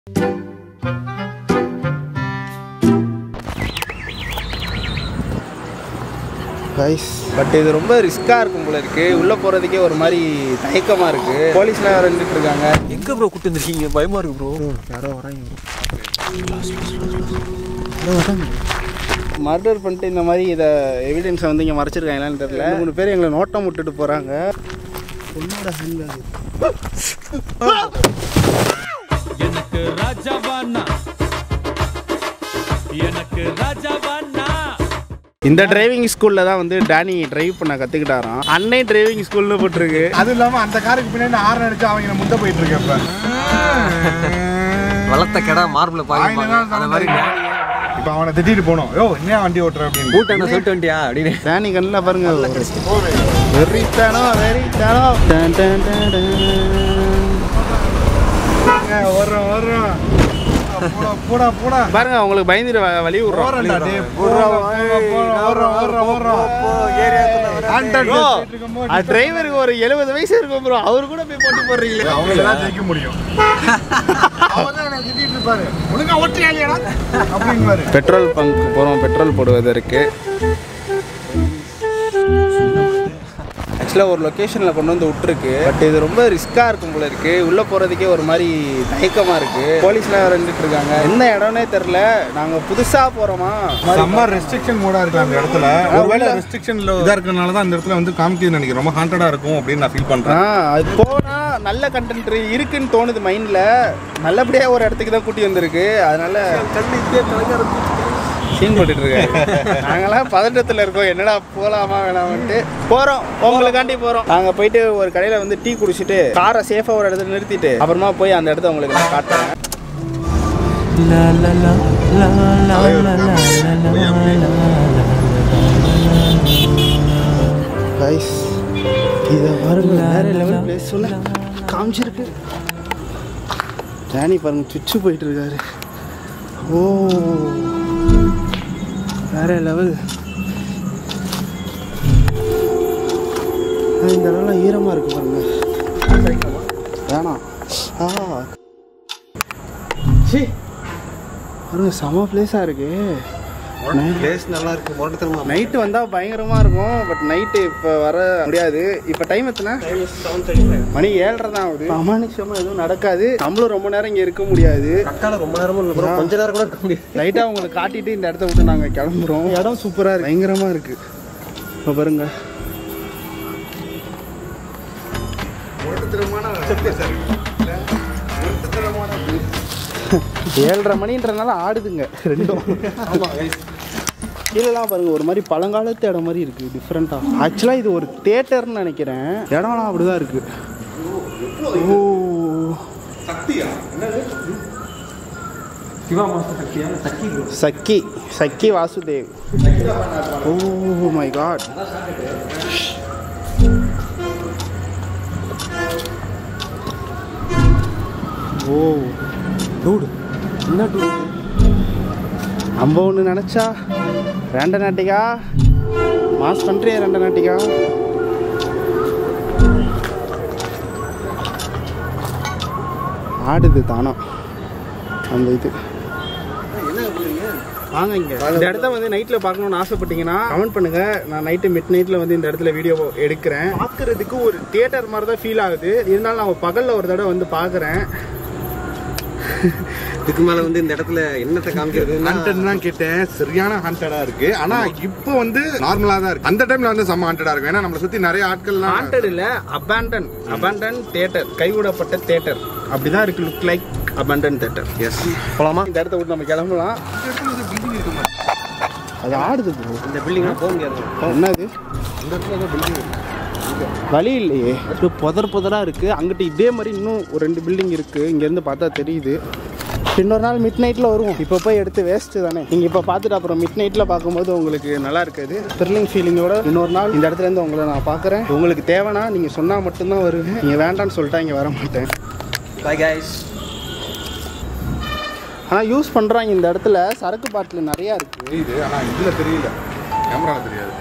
Guys but இது ரொம்ப ரிஸ்க்காக இருக்கும் போல இருக்கு உள்ளே போகிறதுக்கே ஒரு மாதிரி தயக்கமாக இருக்கு போலீஸ்லாம் இருந்துட்டு இருக்காங்க எங்க ப்ரோ கூட்டு வந்திருக்கீங்க பயமா இருக்கு ப்ரோ யாரோ வராங்க மர்டர் பண்ணிட்டு இந்த மாதிரி இதை எவிடன்ஸை வந்து இங்கே மறைச்சிருக்காங்களான்னு தெரியல ரெண்டு மூணு பேர் எங்களை நோட்டம் விட்டுட்டு போகிறாங்க பொண்ணோட ஹேண்ட் எனக்கு ராஜாவானா எனக்கு ராஜாவானா இந்த டிரைவிங் ஸ்கூலில் தான் வந்து டேனி டிரைவ் பண்ண கற்றுக்கிட்டாராம் அன்னை டிரைவிங் ஸ்கூல்னு போட்டிருக்கு அது இல்லாம அந்த காருக்கு பின்னாடி ஆறு அடிச்சு அவங்க முந்த போயிட்டு இருக்கப்ப வளர்த்த கடை மார்பிள் பாக்க அந்த மாதிரி இப்ப அவனை திட்டிட்டு போனோம் யோ என்ன வண்டி ஓட்டுற அப்படின்னு கூட்டம் என்ன சொல்லிட்டு வண்டியா அப்படின்னு டேனி கண்ணில் பாருங்க வெறித்தானோ வெறித்தானோ டன் டன் டன் டன். வர்றோம் வர்றோம் போடா போடா போடா பாருங்க அவங்களுக்கு பயந்துட்டு வ- வழி விடுறோம் போறேன்டா டேய் போறோம் போறோம் போறோம் போறோம் அது டிரைவருக்கு ஒரு எழுபது வயசு இருக்கும் ப்ரோ அவரு கூட போய் போட்டி போடுறீங்களே அவங்களெல்லாம் ஜெயிக்க முடியும் அவன் தான் என்ன திட்டிட்டு இருப்பாரு ஒழுங்கா ஓட்டுறியா அப்படின்னு பெட்ரோல் பங்க் போகிறோம் பெட்ரோல் போடுவதற்கு ஆக்சுவலாக ஒரு லொக்கேஷனில் கொண்டு வந்து விட்டுருக்கு பட் இது ரொம்ப ரிஸ்க்காக இருக்கும் போல இருக்கு உள்ளே போகிறதுக்கே ஒரு மாதிரி தயக்கமாக இருக்கு போலீஸ்லாம் இருந்துட்டு இருக்காங்க என்ன இடம்னே தெரில நாங்கள் புதுசாக போகிறோமா செம்ம ரெஸ்ட்ரிக்ஷன் மோடா இருக்கு அந்த இடத்துல ஒருவேளை ரெஸ்ட்ரிக்ஷன்ல இதா இருக்கறனால தான் அந்த இடத்துல வந்து காமிக்குது நினைக்கிறேன் ரொம்ப ஹாண்டடா இருக்கும் அப்படின்னு நான் ஃபீல் ஆ பண்றேன் அது போனால் நல்ல கண்டென்ட் இருக்குன்னு தோணுது மைண்டில் நல்லபடியாக ஒரு இடத்துக்கு தான் கூட்டி வந்திருக்கு அதனால சீன் போட்டுட்டு இருக்காரு நாங்களாம் பதட்டத்தில் இருக்கோம் என்னடா போகலாமா வேணாமன்ட்டு போகிறோம் உங்களுக்காண்டி போகிறோம் நாங்கள் போயிட்டு ஒரு கடையில் வந்து டீ குடிச்சிட்டு காரை சேஃபாக ஒரு இடத்துல நிறுத்திட்டு அப்புறமா போய் அந்த இடத்த உங்களுக்கு நான் காட்டுறேன் கைஸ் இதை பாருங்க வேற லெவல் பிளேஸ் சொல்ல காமிச்சிருக்கு டேனி பாருங்க சுச்சு போயிட்டு இருக்காரு ஓ வேற லெவல் இந்த இடம்லாம் ஈரமாக இருக்கு பாருங்க வேணாம் ஆ சீ பாருங்க செம பிளேஸாக இருக்கு பிளேஸ் நல்லா இருக்கு முரட்டுத்தனமா நைட்டு வந்தால் பயங்கரமாக இருக்கும் பட் நைட்டு இப்போ வர முடியாது இப்போ டைம் எத்தனை மணி ஏழரை தான் ஆகுது அமானுஷமாக எதுவும் நடக்காது நம்மளும் ரொம்ப நேரம் இங்கே இருக்க முடியாது அக்கால ரொம்ப நேரமும் இல்லை bro. கொஞ்ச நேரம் கூட இருக்க முடியாது லைட்டாக உங்களுக்கு காட்டிட்டு இந்த இடத்த விட்டு நாங்கள் கிளம்புறோம் இடம் சூப்பராக இருக்கு பயங்கரமாக இருக்கு இப்போ பாருங்க ஏழரை மணின்றனால ஆடுதுங்க ரெண்டும் கீழெல்லாம் பாருங்க ஒரு மாதிரி பழங்காலத்து இடம் மாதிரி இருக்கு டிஃப்ரெண்ட்டாக ஆக்சுவலாக இது ஒரு தேட்டர்னு நினைக்கிறேன் இடம்லாம் அப்படிதான் இருக்கு ஓ சிவா மாஸ்டர் சக்தியா Shakti bro. Jaggi Jaggi Vasudev oh my God oh dude என்ன டூடு நம்ம ஒன்று நினச்சா ரெண்ட நாட்டிகா மாஸ் பண்ணுறியா ரெண்ட நாட்டிகா ஆடுது தானம் அந்த இது வாங்க இங்க இந்த இடத்த வந்து நைட்ல பார்க்கணும்னு ஆசைப்பட்டீங்கன்னா கமெண்ட் பண்ணுங்க நான் நைட்டு மிட் நைட்ல வந்து இந்த இடத்துல வீடியோ எடுக்கிறேன் பார்க்கறதுக்கு ஒரு தியேட்டர் மாதிரி தான் ஃபீல் ஆகுது இருந்தாலும் நான் பகல்ல ஒரு தடவை வந்து பார்க்குறேன் இதுக்கு மேல வந்து இந்த இடத்துல என்னத்தை காமிக்கிறதுன்னா ஹாண்டட் தான் கேட்டேன் சரியான ஹாண்டடா இருக்கு ஆனா இப்போ வந்து நார்மலா தான் இருக்கு அந்த டைம்ல வந்து செம்ம ஹாண்டடா இருக்கும் ஏன்னா நம்மளை சுத்தி நிறைய ஆட்கள்லாம் ஹாண்டட் இல்ல அபேண்டன் அபேண்டன் தியேட்டர் கைவிடப்பட்ட தியேட்டர் அப்படிதான் இருக்கு look like abandon theatre yes போலாமா இந்த இடத்த விட்டு நம்ம கிளம்பலாம் அது ஆடுது ப்ரோ இந்த பில்டிங்லாம் போக முடியாது என்னது வழி இல்லையே இது புதர் புதராக இருக்குது அங்கிட்டு இதே மாதிரி இன்னும் ஒரு ரெண்டு பில்டிங் இருக்குது இங்கேருந்து பார்த்தா தெரியுது இன்னொரு நாள் மிட் நைட்டில் வருவோம் இப்போ போய் எடுத்து வேஸ்ட்டு தானே நீங்கள் இப்போ பார்த்துட்டு அப்புறம் மிட் நைட்டில் பார்க்கும்போது உங்களுக்கு நல்லா இருக்காது த்ரில்லிங் ஃபீலிங்கோட இன்னொரு நாள் இந்த இடத்துல இருந்து உங்களை நான் பார்க்குறேன் உங்களுக்கு தேவைன்னா நீங்கள் சொன்னால் மட்டும்தான் வருவேன் நீங்கள் வேண்டாம்னு சொல்லிட்டா இங்கே வர மாட்டேன் பை கைஸ் ஆனால் யூஸ் பண்ணுறாங்க இந்த இடத்துல சரக்கு பாட்டில் நிறையா இருக்குது தெரியுது ஆனா இதுல தெரியல கேமரால தெரியாது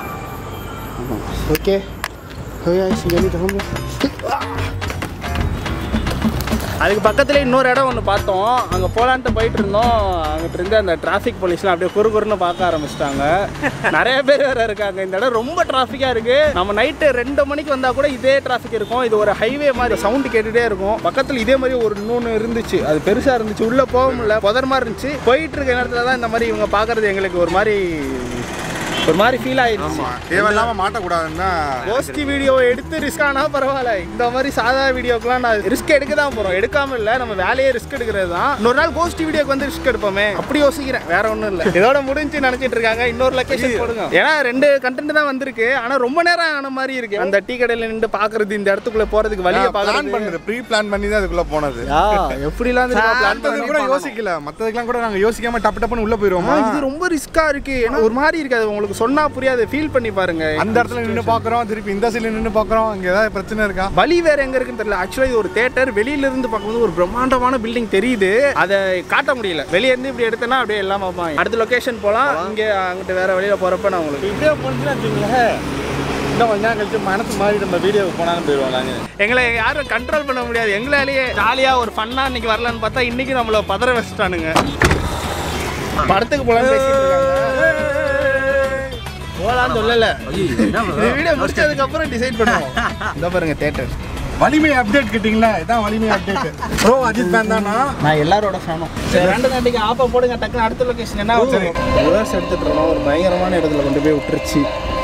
ஓகே ஓகே கிளம்பு அதுக்கு பக்கத்துல இன்னொரு இடம் ஒன்று பார்த்தோம் அங்கே போலான்ட்டு போயிட்டு இருந்தோம் அங்கிட்டு இருந்து அந்த டிராஃபிக் போலீஸ்லாம் அப்படியே குறு குறுன்னு பார்க்க ஆரம்பிச்சிட்டாங்க நிறைய பேர் வேற இருக்காங்க இந்த இடம் ரொம்ப டிராஃபிக்காக இருக்கு நம்ம நைட்டு ரெண்டு மணிக்கு வந்தால் கூட இதே டிராஃபிக் இருக்கும் இது ஒரு ஹைவே மாதிரி சவுண்டு கேட்டுட்டே இருக்கும் பக்கத்தில் இதே மாதிரி ஒரு இன்னொன்று இருந்துச்சு அது பெருசாக இருந்துச்சு உள்ளே போக முடியல புதர் மாதிரி இருந்துச்சு போயிட்டு இருக்க நேரத்தில் தான் இந்த மாதிரி இவங்க பார்க்கறது எங்களுக்கு ஒரு மாதிரி ஒரு மாதிரி ஃபீல் ஆயிடுச்சு தேவையில்லாம மாட்டக்கூடாதுன்னா கோஸ்டி வீடியோ எடுத்து ரிஸ்க் ஆனா பரவாயில்ல இந்த மாதிரி சாதா வீடியோக்கெல்லாம் நான் ரிஸ்க் எடுக்க தான் போறோம் எடுக்காம இல்ல நம்ம வேலையே ரிஸ்க் எடுக்கிறது தான் இன்னொரு நாள் கோஸ்டி வீடியோக்கு வந்து ரிஸ்க் எடுப்போமே அப்படி யோசிக்கிறேன் வேற ஒண்ணும் இல்ல இதோட முடிஞ்சு நினைச்சிட்டு இருக்காங்க இன்னொரு லொகேஷன் போடுங்க ஏன்னா ரெண்டு கண்டென்ட் தான் வந்திருக்கு ஆனா ரொம்ப நேரம் ஆன மாதிரி இருக்கு அந்த டீ கடையில நின்று பாக்குறது இந்த இடத்துக்குள்ள போறதுக்கு வழியை பிளான் பாக்குறது பண்ணது ப்ரீ பிளான் பண்ணி தான் அதுக்குள்ள போனது யா, எப்படிலாம் தெரியுமா plan மத்தது கூட யோசிக்கல மத்ததுக்கெல்லாம் கூட நாங்க யோசிக்காம டப்பு டப்புன்னு உள்ள போயிருவோமா ஆ, இது ரொம்ப ரிஸ்கா இருக்கு ஏன்னா ஒரு மாதிரி இருக்காது உங்களுக்கு சொன்னா புரியாது ஃபீல் பண்ணி பாருங்க அந்த இடத்துல நின்னு பாக்குறோம் திருப்பி இந்த சைடுல நின்னு பாக்குறோம் இங்க ஏதாவது பிரச்சனை இருக்கா வழி வேற எங்க இருக்குன்னு தெரியல ஆக்சுவலா இது ஒரு தேட்டர் வெளியில இருந்து பார்க்கும்போது ஒரு பிரம்மாண்டமான பில்டிங் தெரியுது அதை காட்ட முடியல வெளிய இருந்து இப்படி எடுத்தேன்னா அப்படியே எல்லாம் பார்ப்பாங்க அடுத்த லொகேஷன் போலாம் இங்க அங்கிட்டு வேற வழியில போறப்ப நான் உங்களுக்கு இப்படியே போனீங்கன்னா வச்சுக்கோங்களேன் இன்னும் கொஞ்ச நேரம் கழிச்சு மனசு மாதிரி நம்ம வீடியோக்கு போனாலும் போயிடுவோம் நாங்கள் எங்களை யாரும் கண்ட்ரோல் பண்ண முடியாது எங்களாலேயே ஜாலியா ஒரு ஃபன்னா இன்னைக்கு வரலான்னு பார்த்தா இன்னைக்கு நம்மள பதற வச்சுட்டானுங்க படத்துக்கு போலான்னு பேசிட்டு இருக்காங்க போலான்னு சொல்லல இந்த வீடியோ முடிச்சதுக்கு அப்புறம் டிசைட் பண்ணுவோம் இந்த பாருங்க தேட்டர் வலிமை அப்டேட் கேட்டிங்களா இதான் வலிமை அப்டேட் ப்ரோ அஜித் ஃபேன் தானா நான் எல்லாரோட ஃபேனும் சரி ரெண்டு நாட்டுக்கு ஆப்பா போடுங்க டக்குனு அடுத்த லொகேஷன் என்ன சரி ரிவர்ஸ் எடுத்துட்டு இருக்கோம் ஒரு பயங்கரமான இடத்துல கொண்டு போய் விட்டுருச்சு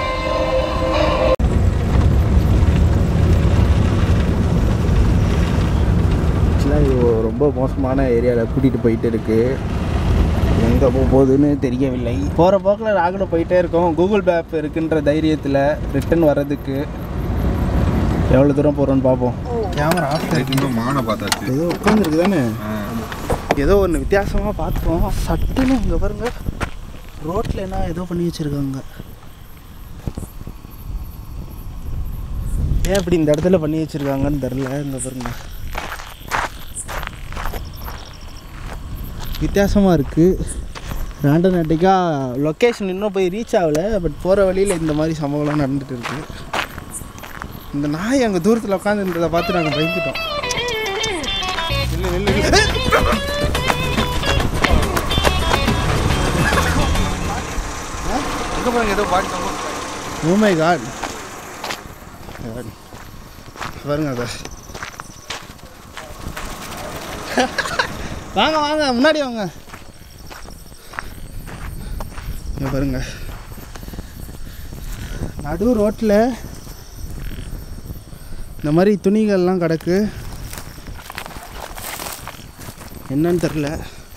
ஆக்சுவலாக இது ரொம்ப மோசமான ஏரியாவில் கூட்டிகிட்டு போயிட்டு இருக்கு எங்கே போக போகுதுன்னு தெரியவில்லை போகிற போக்கில் நாங்களும் போயிட்டே இருக்கோம் கூகுள் மேப் இருக்குன்ற தைரியத்தில் ரிட்டன் வர்றதுக்கு எவ்வளோ தூரம் போகிறோன்னு பார்ப்போம் கேமரா ஆஃப் இன்னும் மான பார்த்தாச்சு ஏதோ உட்காந்துருக்கு தானே ஏதோ ஒன்று வித்தியாசமாக பார்த்தோம் சட்டுன்னு இங்கே பாருங்க ரோட்டில் என்ன ஏதோ பண்ணி வச்சுருக்காங்க ஏன் இப்படி இந்த இடத்துல பண்ணி வச்சுருக்காங்கன்னு தெரில இங்கே பாருங்க வித்தியாசமாக இருக்குது ரேண்டமேட்டிக்காக லொக்கேஷன் இன்னும் போய் ரீச் ஆகலை பட் போகிற வழியில் இந்த மாதிரி சம்பவம்லாம் நடந்துட்டு இருக்கு இந்த நாய் அங்கே தூரத்தில் உட்காந்துன்றதை பார்த்து நாங்கள் பயந்துட்டோம் நில்லு, நில்லு, நில்லு. எங்க பாருங்க ஏதோ பாட்டு Oh my god. God. பாருங்க அதை வாங்க வாங்க முன்னாடி வாங்க இங்க பாருங்க நடு ரோட்டில் இந்த மாதிரி துணிகள்லாம் கிடக்கு என்னன்னு தெரில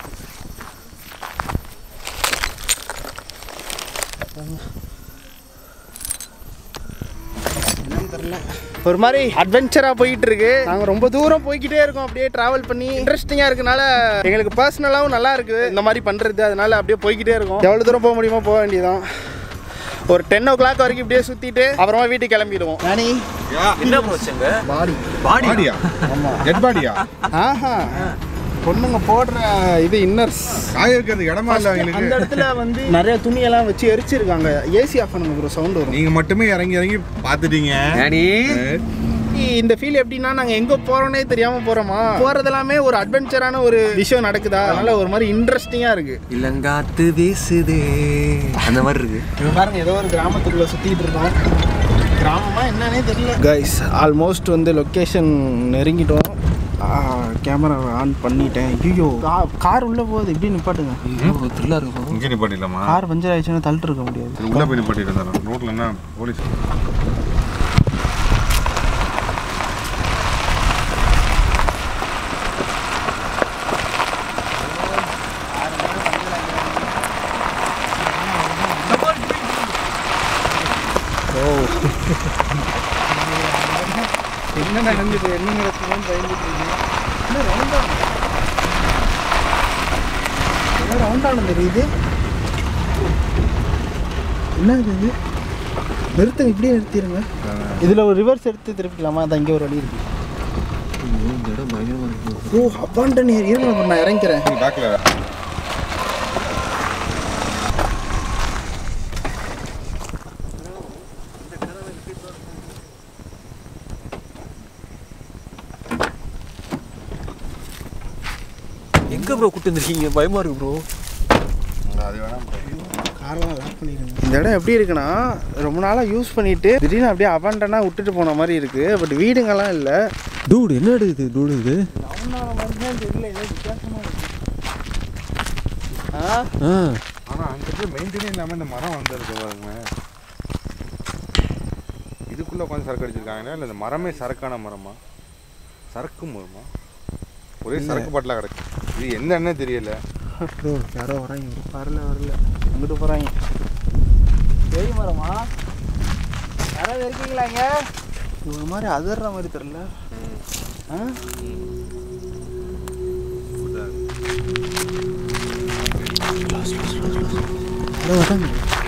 ஒரு மாதிரி அட்வென்ச்சரா போயிட்டு இருக்கு நாங்க ரொம்ப தூரம் போய்கிட்டே இருக்கோம் அப்படியே டிராவல் பண்ணி இன்ட்ரெஸ்டிங்கா இருக்கனால எங்களுக்கு பர்சனலாவும் நல்லா இருக்கு இந்த மாதிரி பண்றது அதனால அப்படியே போய்கிட்டே இருக்கோம் எவ்வளவு தூரம் போக முடியுமோ போக வேண்டியதான் ஒரு டென் ஓ கிளாக் வரைக்கும் இப்படியே சுத்திட்டு அப்புறமா வீட்டுக்கு கிளம்பிடுவோம் நானி என்ன போச்சுங்க பாடி பாடியா டெட் பாடியா ஆஹா பொண்ணுங்க போடுற இது இன்னர்ஸ் காய வைக்கிறதுக்கு இடமா இல்ல அந்த அவங்களுக்கு இடத்துல வந்து நிறைய துணியெல்லாம் வச்சு எரிச்சிருக்காங்க ஏசி ஆஃப் பண்ணுங்க ஒரு சவுண்ட் வரும் நீங்க மட்டுமே இறங்கி இறங்கி பாத்துட்டீங்க ஏடி இந்த ஃபீல் எப்படின்னா நாங்க எங்க போறோம்னே தெரியாம போறோமா போறதெல்லாமே ஒரு அட்வென்ச்சரான ஒரு விஷயம் நடக்குதா அதனால ஒரு மாதிரி இன்ட்ரெஸ்டிங்கா இருக்கு இளங்காத்து வீசுதே அந்த மாதிரி இருக்கு இங்க பாருங்க ஏதோ ஒரு கிராமத்துக்குள்ள சுத்திட்டு இருக்கோம் கிராமமா என்னன்னே தெரியல கைஸ் ஆல்மோஸ்ட் வந்து லொக்கேஷன் நெருங்கிட்டோம் கேமரா ஆன் பண்ணிட்டேன் ஐயோ கார் உள்ள போகுது எப்படி நிப்பாட்டுங்க த்ரில்லா இருக்கும் இங்கே நிப்பாட்டிடலாமா கார் பஞ்சர் ஆயிடுச்சுன்னா தள்ளிட்டு இருக்க முடியாது சரி, உள்ள போய் நிப்பாட்டிட்டு இருந்தாரு ரோட்ல என்ன போலீஸ் என்ன நடந்துட்டு என்ன நடக்குமோன்னு பயந்துட்டு இருக்கீங்க என்ன ரவுண்டான என்ன ரவுண்டான தெரியுது என்ன இது நிறுத்துங்க இப்படியே நிறுத்திடுங்க இதில் ஒரு ரிவர்ஸ் எடுத்து திருப்பிக்கலாமா அதான் இங்கே ஒரு வழி இருக்கு இந்த இடம் பயங்கரமா இருக்கு ஓ அப்பாண்டன் ஏரியா நான் இறங்கிறேன் பேக்ல ப்ரோ கூட்டு வந்திருக்கீங்க பயமா இருக்கு ப்ரோ அது வேணா கார்லாம் லாக் பண்ணிடுங்க இந்த இடம் எப்படி இருக்குன்னா ரொம்ப நாளாக யூஸ் பண்ணிட்டு திடீர்னு அப்படியே அபண்டனாக விட்டுட்டு போன மாதிரி இருக்கு பட் வீடுங்கெல்லாம் இல்லை டூடு என்ன இது டூடு இது ஆ ஆ ஆனா அங்கிட்டு மெயின்டைனே இல்லாம இந்த மரம் வந்திருக்கு பாருங்க இதுக்குள்ள உட்காந்து சரக்கு அடிச்சிருக்காங்க இல்ல இந்த மரமே சரக்கான மரமா சரக்கு மரமா ஒரே சரக்கு பாட்டிலா கிடக்கு இது எந்த எண்ணெய் தெரியல ப்ரோ யாரோ வராங்க bro. வரல வரல அங்கிட்டு போகிறாங்க பெரிய மரமா யாராவது இருக்கீங்களா இங்க இது ஒரு மாதிரி அதிர்ற மாதிரி தெரியல ஆ ஹலோ வராங்க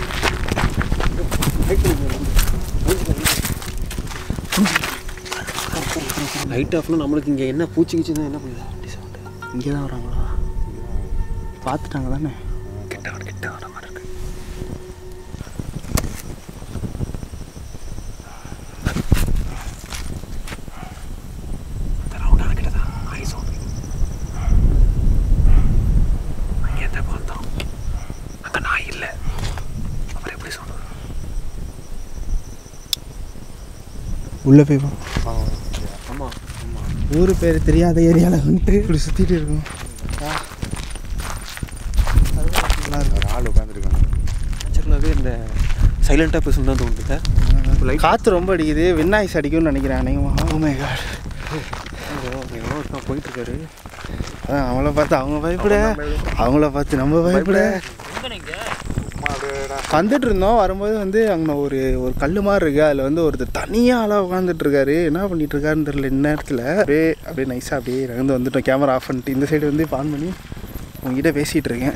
லைட் ஆஃப்னா நம்மளுக்கு இங்கே என்ன பூச்சி கிச்சு தான் என்ன பண்ணுது இங்கே தான் வராங்களா பார்த்துட்டாங்க தானே கிட்ட வர கிட்ட வர மாதிரி இருக்கு உள்ளே போய் ஆமா ஊர் பேர் தெரியாத ஏரியாவில் வந்துட்டு இப்படி சுற்றிட்டு இருக்கோம் ஒரு ஆள் உட்காந்துருக்காங்க நேச்சுரலாகவே இந்த சைலண்டாக பேசணும் தான் தோணுது லைட் காற்று ரொம்ப அடிக்குது விண்ணாய்ஸ் அடிக்கும்னு நினைக்கிறேன் அநேகமாக ஓ மை காட் போயிட்டு இருக்காரு அதான் அவங்கள பார்த்து அவங்க பயப்பட அவங்கள பார்த்து நம்ம பயப்பட வந்துட்டு இருந்தோம் வரும்போது வந்து அங்கே ஒரு ஒரு கல் மாதிரி இருக்கு அதில் வந்து ஒருத்தர் தனியாக ஆளாக உட்காந்துட்டு இருக்காரு என்ன பண்ணிட்டு இருக்காருன்னு தெரியல இந்நேரத்தில் அப்படியே அப்படியே நைஸாக அப்படியே நகர்ந்து வந்துட்டோம் கேமரா ஆஃப் பண்ணிட்டு இந்த சைடு வந்து ஆன் பண்ணி உங்ககிட்ட பேசிகிட்டு இருக்கேன்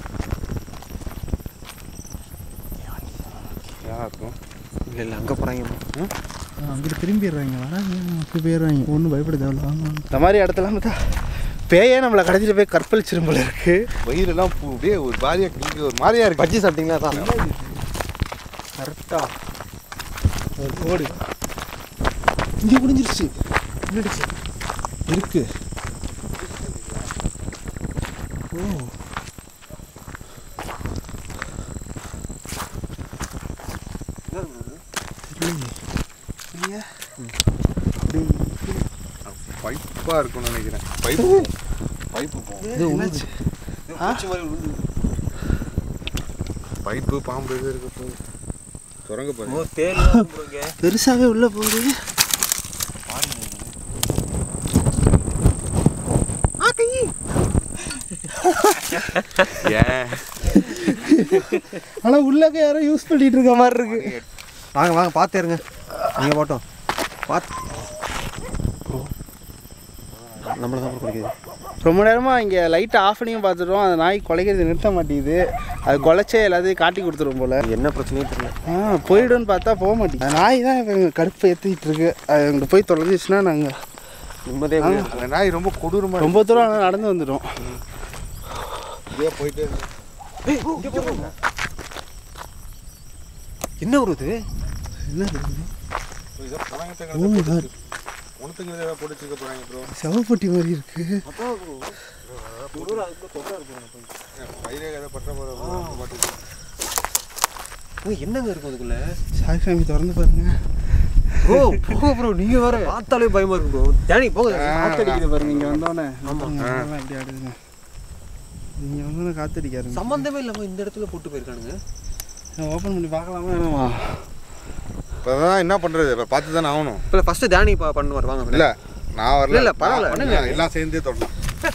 யாரா இருக்கும் இல்லை இல்லை அங்கே போகிறாங்க அங்கிட்டு திரும்பிடுறாங்க வராங்க அப்படி போயிடுறாங்க ஒன்றும் பயப்பட தேவையில்ல இந்த மாதிரி இடத்துல பார்த்தா பேயே நம்மளை கடைசியில் போய் கற்பழிச்சிரும் போல இருக்கு வயிறெல்லாம் பூ அப்படியே ஒரு மாதிரியா கிளிக்கு ஒரு மாதிரியா இருக்கு பஜ்ஜி சாப்பிட்டீங்களா தான் கரெக்டா ஒரு கோடு இங்கே முடிஞ்சிருச்சு என்னடிச்சு இருக்கு ஓ தெரியலையே. இல்லையே. பைப்பா இருக்கும்னு நினைக்கிறேன் பைப்பு பைப்பு போகும் இது என்னாச்சு? ஆ? பைப்பு பாம்பு இது இருக்கு போகுது சுரங்க பாரு தேல் பெருசாவே உள்ள போகுது ஏன் ஆனா உள்ளக்க யாரோ யூஸ் பண்ணிட்டு இருக்க மாதிரி இருக்கு வாங்க வாங்க பார்த்து இருங்க நீங்கள் போட்டோம் பார்த்து நம்மளை தான் குடிக்குது ரொம்ப நேரமா இங்க லைட் ஆஃப் பண்ணியும் பார்த்துட்டோம் அந்த நாய் குலைக்கிறது நிறுத்த மாட்டேங்குது அது குலைச்சே எல்லாத்தையும் காட்டி கொடுத்துரும் போல என்ன பிரச்சனையும் தெரியல ஆ போயிடும்னு பார்த்தா போக மாட்டேங்குது அந்த நாய் தான் இப்போ எங்கள் கடுப்பு ஏற்றிட்டு இருக்கு அது அங்கே போய் தொலைஞ்சிச்சுன்னா நாங்கள் நிம்மதியாக போய் அந்த நாய் ரொம்ப கொடூரமா ரொம்ப தூரம் ஆனா நடந்து வந்துடும் இப்படியே போயிட்டே இருக்கு. என்ன வருது என்னது இதோ பணங்கத்தை Oh my God. உனத்துக்கு ஏதாவது போட்டு வச்சிருக்க போறாங்க ப்ரோ செவப்பட்டி மாதிரி இருக்கு பயிரே ஏதாவது பற்ற போற பாட்டு என்னங்க இருக்கும் அதுக்குள்ள சாய் சாமி திறந்து பாருங்க ப்ரோ போங்க ப்ரோ நீங்கள் வேற பார்த்தாலே பயமா இருக்கு ப்ரோ தேனி போங்க காத்தடிக்குது பாருங்க இங்கே வந்தோடனே ஆமாம் எப்படி ஆடுதுங்க இங்கே வந்தோடனே காத்தடிக்காருங்க சம்மந்தமே இல்லாமல் இந்த இடத்துல போட்டு போயிருக்கானுங்க ஓப்பன் பண்ணி பார்க்கலாமா வேணாமா இப்பதான் என்ன பண்றது இப்ப பார்த்து தானே ஆகணும் இப்போ ஃபஸ்ட்டு தேனி பா பண்ணுவார் வாங்க இல்ல நான் வரல இல்ல, இல்ல, பரவாயில்ல, நான் பண்ணுங்க. எல்லாம் சேர்ந்தே தொடலாம்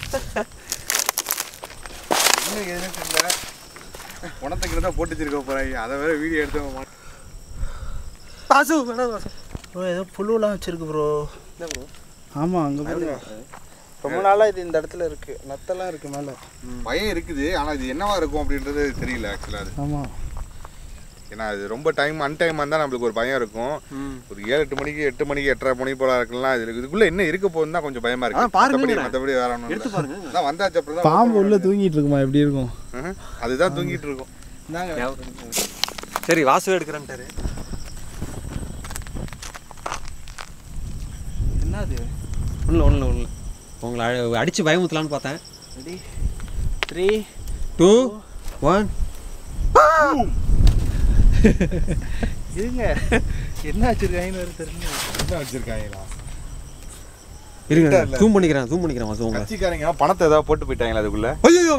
இன்னும் எதுவும் தெரியல உனத்துக்கு தான் போட்டு வச்சிருக்க போறாங்க அதை வேற வீடியோ எடுத்து மாட்டேன் பாசு வேணாம் பாசு ப்ரோ ஏதோ புழுலாம் வச்சிருக்கு ப்ரோ என்ன ப்ரோ ஆமாம் அங்கே பாருங்க ரொம்ப நாளாக இது இந்த இடத்துல இருக்கு நத்தெல்லாம் இருக்கு மேலே பயம் இருக்குது ஆனா இது என்னவா இருக்கும் அப்படின்றது தெரியல ஆக்சுவலா அது ஆமாம் ஏன்னா அது ரொம்ப டைம் அன்டைமாக இருந்தால் நம்மளுக்கு ஒரு பயம் இருக்கும் ம் ஒரு ஏழு எட்டு மணிக்கு எட்டு மணிக்கு எட்டரை மணி போல இருக்கலாம் இது இதுக்குள்ள என்ன இருக்க போகுதுன்னு தான் கொஞ்சம் பயமா ஆ, இருக்கு பாருங்க. மற்றபடி மற்றபடி வேற ஒன்றும் எடுத்து இல்லை பாருங்க அதான் வந்தாச்சு அப்புறம் தான் பாம்பு உள்ள தூங்கிட்டு இருக்குமா எப்படி இருக்கும் ம்ஹும். அதுதான் தூங்கிட்டு இருக்கும் சரி வாசு எடுக்கிறேன்ட்டாரு என்னது ஒன்றும் ஒன்றும் ஒன்றும் உங்களை அடித்து பயமுத்தலான்னு பார்த்தேன் ரெடி த்ரீ டூ ஒன் இருங்க என்ன வச்சிருக்காங்கன்னு வேறு தெரியல என்ன வச்சிருக்காங்களா இருங்க ஜூம் பண்ணிக்கிறேன் ஜூம் பண்ணிக்கிறேன் வாசு உங்களை கட்சிக்காரங்க பணத்தை ஏதாவது போட்டு போயிட்டாங்களா அதுக்குள்ள ஐயோ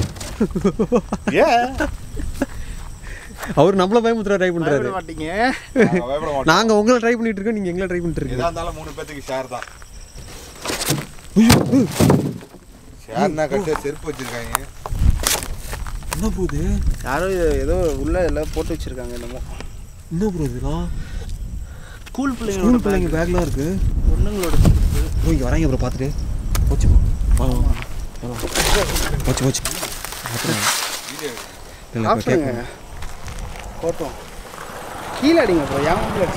ஏன் அவர் நம்மள பயமுத்துற ட்ரை பண்றாரு பயப்பட மாட்டீங்க நாங்க பயப்பட மாட்டோம் நாங்க உங்களை ட்ரை பண்ணிட்டு இருக்கோம் நீங்க எங்களை ட்ரை பண்ணிட்டு இருக்கீங்க எதா இருந்தாலும் மூணு பேத்துக்கு ஷேர் தான் ஷேர்னா கட்ட செருப்பு வச்சிருக்காங்க என்ன போகுது யாரோ இது ஏதோ உள்ள எல்லாம் போட்டு வச்சிருக்காங்க என்னமோ என்ன ப்ரோ இதெல்லாம் ஸ்கூல் ஸ்கூல் பிள்ளைங்களோட பிள்ளைங்க பேக்லாம் இருக்கு பொண்ணுங்களோட ப்ரோ இங்க வராங்க ப்ரோ பார்த்துட்டு போச்சு ப்ரோ வாங்க வாங்க. வாங்க. போச்சு போச்சு அப்புறம் இல்லை ஆஃப் பண்ணுங்க போட்டோம் கீழே அடிங்க ப்ரோ ஏன் கீழே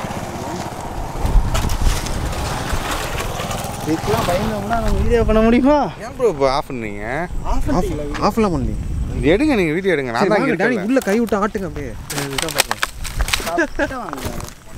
இதுக்கெல்லாம் பயந்தோம்னா நம்ம வீடியோ பண்ண முடியுமா ஏன் ப்ரோ இப்போ ஆஃப் பண்ணீங்க ஆஃப் பண்ணிட்டீங்களா ஆஃப்லாம் பண்ணி எடுங்க நீங்க வீடியோ எடுங்க நான் தான் டேனி இருக்கேன் உள்ள கை விட்டு ஆட்டுங்க அப்படியே வீடியோ வாங்க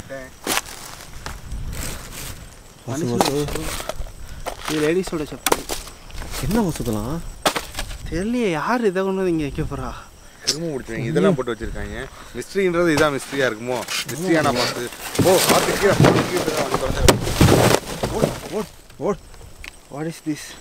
வாசு வாசு இது லேடிஸோட செப்பல் என்ன வாசுதெல்லாம் தெரியலையே யார் இதை கொண்டு வந்து இங்கே வைக்க போகிறா திரும்ப முடிச்சுருங்க இதெல்லாம் போட்டு வச்சிருக்காங்க மிஸ்ட்ரின்றது இதான் மிஸ்ட்ரியா இருக்குமோ மிஸ்ட்ரியா நான் பார்த்து ஓ பார்த்து கீழே பார்த்து கீழே தான் வந்து திறந்து ஓட் வாட் இஸ் திஸ்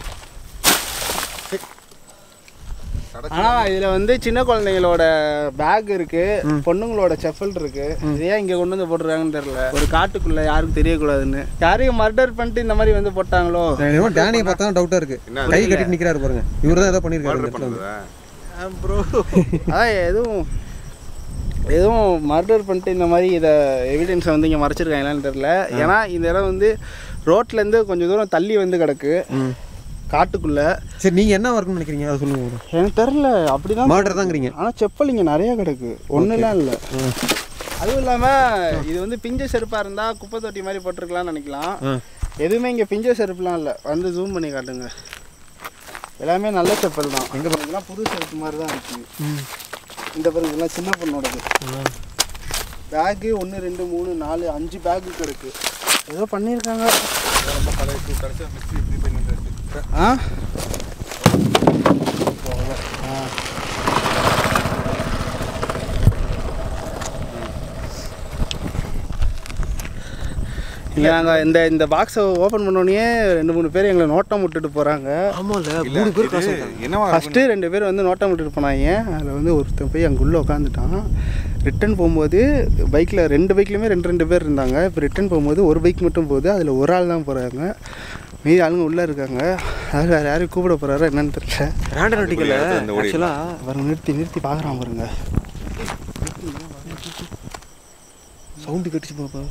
கடைசி ஆனால் இதில் வந்து சின்ன குழந்தைங்களோட பேக் இருக்கு பொண்ணுங்களோட செப்பல் இருக்கு இது ஏன் இங்கே கொண்டு வந்து போட்டுருக்காங்கன்னு தெரியல ஒரு காட்டுக்குள்ள யாருக்கும் தெரியக்கூடாதுன்னு யாரையும் மர்டர் பண்ணிட்டு இந்த மாதிரி வந்து போட்டாங்களோ டேனியை பார்த்தா டவுட்டா இருக்கு என்ன கை கட்டிட்டு நிக்கிறாரு பாருங்க இவர் தான் ஏதோ பண்ணிருக்காரு இந்த ஆர்டர் இடத்துல வந்து. பண்ணுறதா ப்ரோ அதான் எதுவும் எதுவும் மர்டர் பண்ணிட்டு இந்த மாதிரி இதை எவிடன்ஸை வந்து இங்கே மறைச்சிருக்காங்களான்னு தெரில ஏன்னா இந்த இடம் வந்து ரோட்லேருந்து கொஞ்சம் தூரம் தள்ளி வந்து கிடக்கு ம். காட்டுக்குள்ள சரி நீங்க என்ன இருக்குன்னு நினைக்கிறீங்க அதை சொல்லுங்க bro. எனக்கு தெரில அப்படிதான் மர்டர் தாங்கிறீங்க ஆனால் செப்பல் இங்கே நிறைய கிடக்கு ஒன்றுலாம் இல்லை அதுவும் இல்லாமல் இது வந்து பிஞ்ச செருப்பாக இருந்தால் குப்பை தொட்டி மாதிரி போட்டிருக்கலாம்னு நினைக்கலாம் ஆ. எதுவுமே இங்கே பிஞ்ச செருப்புலாம் இல்லை வந்து ஜூம் பண்ணி காட்டுங்க எல்லாமே நல்ல செப்பல் தான் எங்கே பாருங்கலாம் புது செருப்பு மாதிரி தான் இருக்குது இந்த பாருங்க இதெல்லாம் சின்ன பொண்ணோடது பேக்கு ஒன்று ரெண்டு மூணு நாலு அஞ்சு பேக்கு கிடக்கு ஏதோ பண்ணியிருக்காங்க ரொம்ப கடைசி கடைசியாக மிஸ்ட்ரி இப்படி போய் நின்றுட்டு ஆ இல்லை நாங்கள் இந்த இந்த பாக்ஸை ஓப்பன் பண்ணோடனே ரெண்டு மூணு பேர் எங்களை நோட்டம் விட்டுட்டு போகிறாங்க ஆமால இல்ல, மூணு பேர் இது காசு என்னவா ஃபஸ்ட்டு ரெண்டு பேர் வந்து நோட்டம் விட்டுட்டு போனாங்க அதில் வந்து ஒருத்தன் போய் அங்கே உள்ளே உட்காந்துட்டான் ரிட்டன் போகும்போது பைக்கில் ரெண்டு பைக்லையுமே ரெண்டு ரெண்டு பேர் இருந்தாங்க இப்போ ரிட்டன் போகும்போது ஒரு பைக் மட்டும் போகுது அதில் ஒரு ஆள் தான் போகிறாங்க மீதி ஆளுங்க உள்ளே இருக்காங்க அதாவது வேறு யாரையும் கூப்பிட போகிறாரா என்னன்னு தெரியல ரேண்டம் நட்டிக்கல இந்த ஓடி ஆக்சுவலா பாருங்க நிறுத்தி நிறுத்தி பார்க்குறான் பாருங்க சவுண்டு கட்டிச்சு பாப்பா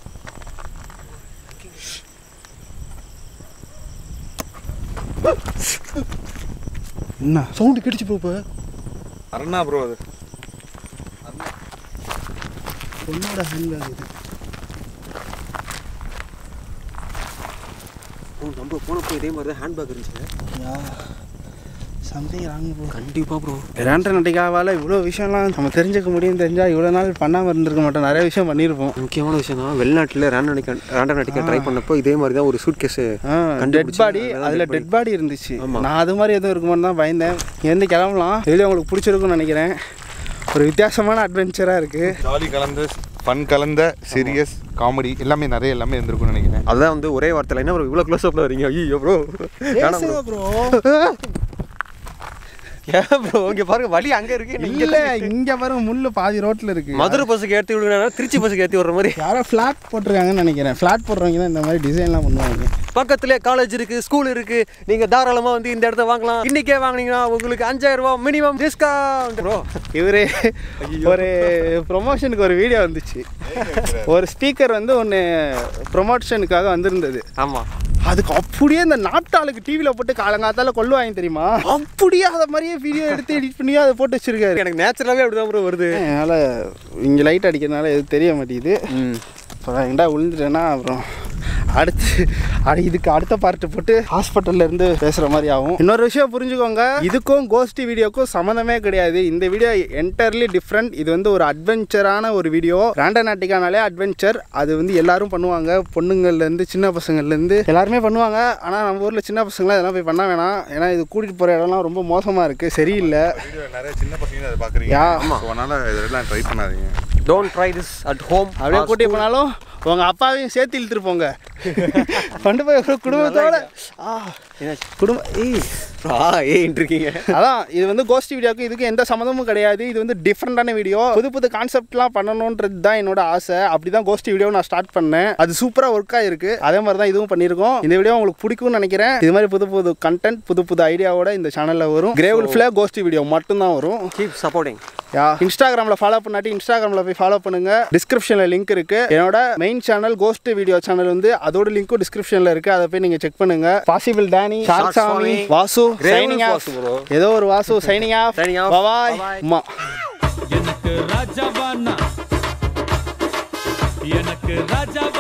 என்ன சவுண்டு கட்டிச்சு பாப்பா அருணா ப்ரோ அது பொண்ணோட ஹேண்ட்பேக் இது ஓ நம்ம போனப்போ இதே மாதிரி தான் ஹேண்ட்பேக் இருந்துச்சு யா சம்திங் ராங் ப்ரோ கண்டிப்பா ப்ரோ ரேண்ட நட்டிக்காவால் இவ்வளோ விஷயம்லாம் நம்ம தெரிஞ்சுக்க முடியும் தெரிஞ்சால் இவ்வளோ நாள் பண்ணாமல் இருந்திருக்க மாட்டோம் நிறைய விஷயம் பண்ணியிருப்போம் முக்கியமான விஷயம் தான் வெளிநாட்டில் ரேண்டம் நடிக்க ரேண்டம் நடிக்க ட்ரை பண்ணப்போ இதே மாதிரி தான் ஒரு சூட் கேஸ் டெட் கண்டுபிடிச்சு, பாடி அதுதான் அதில் dead body. டெட் பாடி இருந்துச்சு ஆமா. நான் அது மாதிரி எதுவும் இருக்குமோன்னு தான் பயந்தேன் இங்கேருந்து கிளம்பலாம் இதுலேயே உங்களுக்கு பிடிச்சிருக்கும்னு நினைக்கிறேன் ஒரு வித்தியாசமான அட்வென்ச்சராக இருக்குது ஜாலி கலந்த ஃபன் கலந்த சீரியஸ் காமெடி எல்லாமே நிறைய எல்லாமே இருந்திருக்கும்னு நினைக்கிறேன் அதுதான் வந்து ஒரே வார்த்தையில் என்ன ப்ரோ இவ்வளோ க்ளோஸ் அப்பில் வரீங்க ஐயோ ப்ரோ வேணாம் ப்ரோ ப்ரோ ஏன் ப்ரோ இங்கே பாருங்க வழி அங்கே இருக்கு நீங்க இல்லை இங்கே பாருங்க முள்ளு பாதி ரோட்டில் இருக்கு மதுரை பஸ்ஸுக்கு ஏற்றி விடுங்க திருச்சி பஸ்ஸுக்கு ஏற்றி விடுற மாதிரி யாரோ ஃப்ளாட் போட்டிருக்காங்கன்னு நினைக்கிறேன் ஃப்ளாட் போடுறவங்க தான் இந்த மாதிரி டிசைன்லாம் பண்ணுவாங்க பக்கத்துல காலேஜ் இருக்கு ஸ்கூல் இருக்கு நீங்க தாராளமா வந்து இந்த இடத்த வாங்கலாம் இன்னைக்கே வாங்குனீங்கன்னா உங்களுக்கு அஞ்சாயிரம் ரூபாய் மினிமம் டிஸ்கவுண்ட் ப்ரோ இவரு ஒரு ப்ரொமோஷனுக்கு ஒரு வீடியோ வந்துச்சு ஒரு ஸ்பீக்கர் வந்து ஒன்று ப்ரொமோஷனுக்காக வந்திருந்தது ஆமா அதுக்கு அப்படியே இந்த நாட்டாளுக்கு டிவியில் போட்டு காலங்காத்தால கொள்ளுவாங்க தெரியுமா அப்படியே அதை மாதிரியே வீடியோ எடுத்து எடிட் பண்ணி அதை போட்டு வச்சிருக்காரு எனக்கு நேச்சுரலாவே அப்படிதான் ப்ரோ வருது அதனால் இங்கே லைட் அடிக்கிறதுனால எதுவும் தெரிய மாட்டேங்குது அப்புறம் எங்கடா விழுந்துட்டேன்னா அப்புறம் அடுத்து அட- இதுக்கு அடுத்த பார்ட் போட்டு ஹாஸ்பிட்டல்ல இருந்து பேசுற மாதிரி ஆகும் இன்னொரு விஷயம் புரிஞ்சுக்கோங்க இதுக்கும் கோஸ்டி வீடியோக்கும் சம்மந்தமே கிடையாது இந்த வீடியோ என்டையர்லி டிஃப்ரெண்ட் இது வந்து ஒரு அட்வென்ச்சரான ஒரு வீடியோ ராண்டநாட்டிக்கானாலே அட்வென்ச்சர் அது வந்து எல்லாரும் பண்ணுவாங்க பொண்ணுங்கள்ல இருந்து சின்ன பசங்கள்ல இருந்து எல்லாருமே பண்ணுவாங்க ஆனா நம்ம ஊர்ல சின்ன பசங்களாம் இதெல்லாம் போய் பண்ண வேணாம் ஏன்னா இது கூட்டிட்டு போற இடம்லாம் ரொம்ப மோசமா இருக்கு சரியில்லை வீடியோ நிறைய சின்ன பசங்க அதை பார்க்குறீங்க யா. ஸோ அதனால் இதெல்லாம் ட்ரை பண்ணாதீங்க don't try this at home அப்படியே கூட்டி போனாலும் உங்க அப்பாவையும் சேர்த்து இழுத்துட்டு போங்க கொண்டு போய் ஒரு குடும்பத்தோட ஆ குடும்ப ஏய் ஆ ஏன் இருக்கீங்க அதான் இது வந்து கோஸ்டி வீடியோக்கு இதுக்கு எந்த சம்மந்தமும் கிடையாது இது வந்து டிஃப்ரெண்டான வீடியோ புது புது கான்செப்ட்லாம் பண்ணணுன்றது தான் என்னோட ஆசை அப்படி தான் கோஸ்டி வீடியோ நான் ஸ்டார்ட் பண்ணேன் அது சூப்பராக ஒர்க் ஆயிருக்கு அதே மாதிரி தான் இதுவும் பண்ணியிருக்கோம் இந்த வீடியோ உங்களுக்கு பிடிக்கும்னு நினைக்கிறேன் இது மாதிரி புது புது கண்டென்ட் புது புது ஐடியாவோட இந்த சேனலில் வரும் கிரேவல்ஃபில் கோஸ்டி வீடியோ மட்டும்தான் வரும் கீப் சப்போர்ட்டிங் யா இன்ஸ்டாகிராமில் ஃபாலோ பண்ணாட்டி இன்ஸ்டாகிராமில் போய் ஃபாலோ பண்ணுங்க டிஸ்கிரிப்ஷனில் லிங்க் இருக்கு என்னோட main channel ghost video channel வந்து அதோட லிங்க்கும் டிஸ்கிரிப்ஷனில் இருக்கு அதை போய் நீங்க செக் பண்ணுங்க பாசிபிள் டேனி ஷார்க் சாமி Vasu Gravel signing off Vasu bro. ஏதோ ஒரு Vasu signing off Signing off. Bye Bye-bye. அம்மா எனக்கு ராஜாவானா எனக்கு ராஜாவா